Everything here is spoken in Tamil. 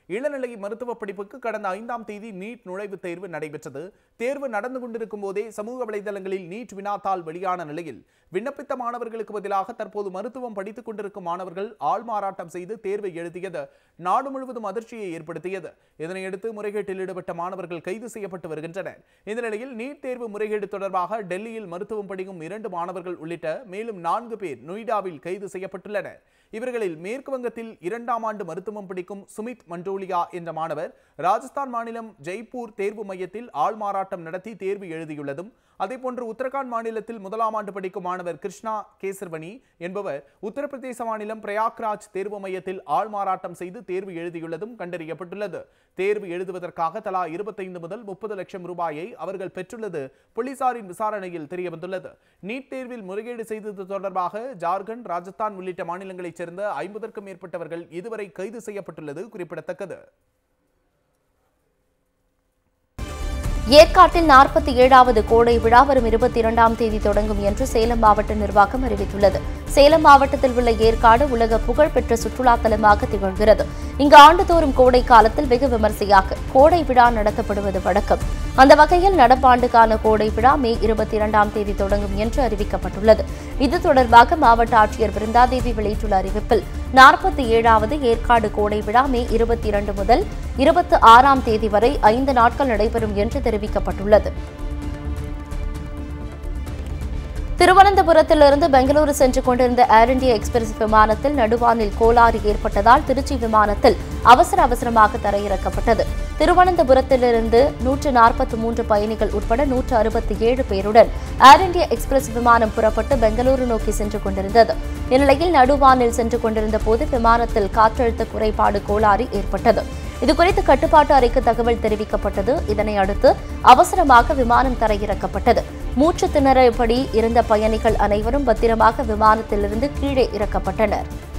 இளநிலை மருத்துவ படிப்புக்கு கடந்த ஐந்தாம் தேதி நீட் நுழைவுத் தேர்வு நடைபெற்றது தேர்வு நடந்து கொண்டிருக்கும் போதே சமூக வலைதளங்களில் நீட் வினாத்தாள் வெளியான நிலையில் விண்ணப்பித்த மாணவர்களுக்கு பதிலாக தற்போது மருத்துவம் படித்துக் கொண்டிருக்கும் மாணவர்கள் ஆள்மாறாட்டம் செய்து தேர்வை எழுதியது நாடு முழுவதும் அதிர்ச்சியை ஏற்படுத்தியது இதனையடுத்து முறைகேட்டில் ஈடுபட்ட மாணவர்கள் கைது செய்யப்பட்டு வருகின்றனர் இந்த நிலையில் நீட் தேர்வு முறைகேடு தொடர்பாக டெல்லியில் மருத்துவம் படிக்கும் இரண்டு மாணவர்கள் உள்ளிட்ட மேலும் நான்கு பேர் நொய்டாவில் கைது செய்யப்பட்டுள்ளனர் இவர்களில் மேற்கு வங்கத்தில் இரண்டாம் ஆண்டு மருத்துவம் படிக்கும் சுமித் மண்டோலியா என்ற மாணவர் ராஜஸ்தான் மாநிலம் ஜெய்ப்பூர் தேர்வு மையத்தில் ஆள்மாறாட்டம் நடத்தி தேர்வு எழுதியுள்ளதும் அதேபோன்று உத்தரகாண்ட் மாநிலத்தில் முதலாம் ஆண்டு படிக்கும் மாணவர் கிருஷ்ணா கேசர்வனி என்பவர் உத்தரப்பிரதேச மாநிலம் பிரயாக்ராஜ் தேர்வு மையத்தில் ஆள்மாறாட்டம் செய்து தேர்வு எழுதியுள்ளதும் கண்டறியப்பட்டுள்ளது தேர்வு எழுதுவதற்காக தலா இருபத்தைந்து முதல் முப்பது லட்சம் ரூபாயை அவர்கள் பெற்றுள்ளது போலீசாரின் விசாரணையில் தெரியவந்துள்ளது நீட் தேர்வில் முறைகேடு செய்தது தொடர்பாக ஜார்க்கண்ட் ராஜஸ்தான் உள்ளிட்ட மாநிலங்களைச் சேர்ந்த ஐம்பதற்கும் மேற்பட்டவர்கள் இதுவரை கைது செய்யப்பட்டுள்ளது குறிப்பிடத்தக்கது ஏற்காட்டில் நாற்பத்தி ஏழாவது கோடை விழா வரும் இருபத்தி இரண்டாம் தேதி தொடங்கும் என்று சேலம் மாவட்ட நிர்வாகம் அறிவித்துள்ளது சேலம் மாவட்டத்தில் உள்ள ஏற்காடு உலக புகழ்பெற்ற சுற்றுலா தலமாக திகழ்கிறது இங்கு ஆண்டுதோறும் கோடை காலத்தில் வெகு விமர்சையாக கோடை விழா நடத்தப்படுவது வழக்கம் அந்த வகையில் நடப்பாண்டுக்கான கோடை விழா மே இருபத்தி இரண்டாம் தேதி தொடங்கும் என்று அறிவிக்கப்பட்டுள்ளது இது தொடர்பாக மாவட்ட ஆட்சியர் பிருந்தாதேவி வெளியிட்டுள்ள அறிவிப்பில் நாற்பத்தி ஏழாவது ஏற்காடு கோடை விழா மே இருபத்தி இரண்டு முதல் இருபத்தி ஆறாம் தேதி வரை ஐந்து நாட்கள் நடைபெறும் என்று தெரிவிக்கப்பட்டுள்ளது திருவனந்தபுரத்திலிருந்து பெங்களூரு சென்று கொண்டிருந்த ஏர் இந்தியா எக்ஸ்பிரஸ் விமானத்தில் நடுவானில் கோளாறு ஏற்பட்டதால் திருச்சி விமானத்தில் அவசர அவசரமாக தரையிறக்கப்பட்டது திருவனந்தபுரத்திலிருந்து நூற்று நாற்பத்தி மூன்று பயணிகள் உட்பட நூற்று அறுபத்தி ஏழு பேருடன் ஏர் இந்தியா எக்ஸ்பிரஸ் விமானம் புறப்பட்டு பெங்களூரு நோக்கி சென்று கொண்டிருந்தது இந்நிலையில் நடுவானில் சென்று கொண்டிருந்த போது விமானத்தில் காற்றழுத்த குறைபாடு கோளாறு ஏற்பட்டது இதுகுறித்து கட்டுப்பாட்டு அறைக்கு தகவல் தெரிவிக்கப்பட்டது இதனை அடுத்து அவசரமாக விமானம் தரையிறக்கப்பட்டது மூச்சு திணறபடி இருந்த பயணிகள் அனைவரும் பத்திரமாக விமானத்திலிருந்து கீழே இறக்கப்பட்டனர்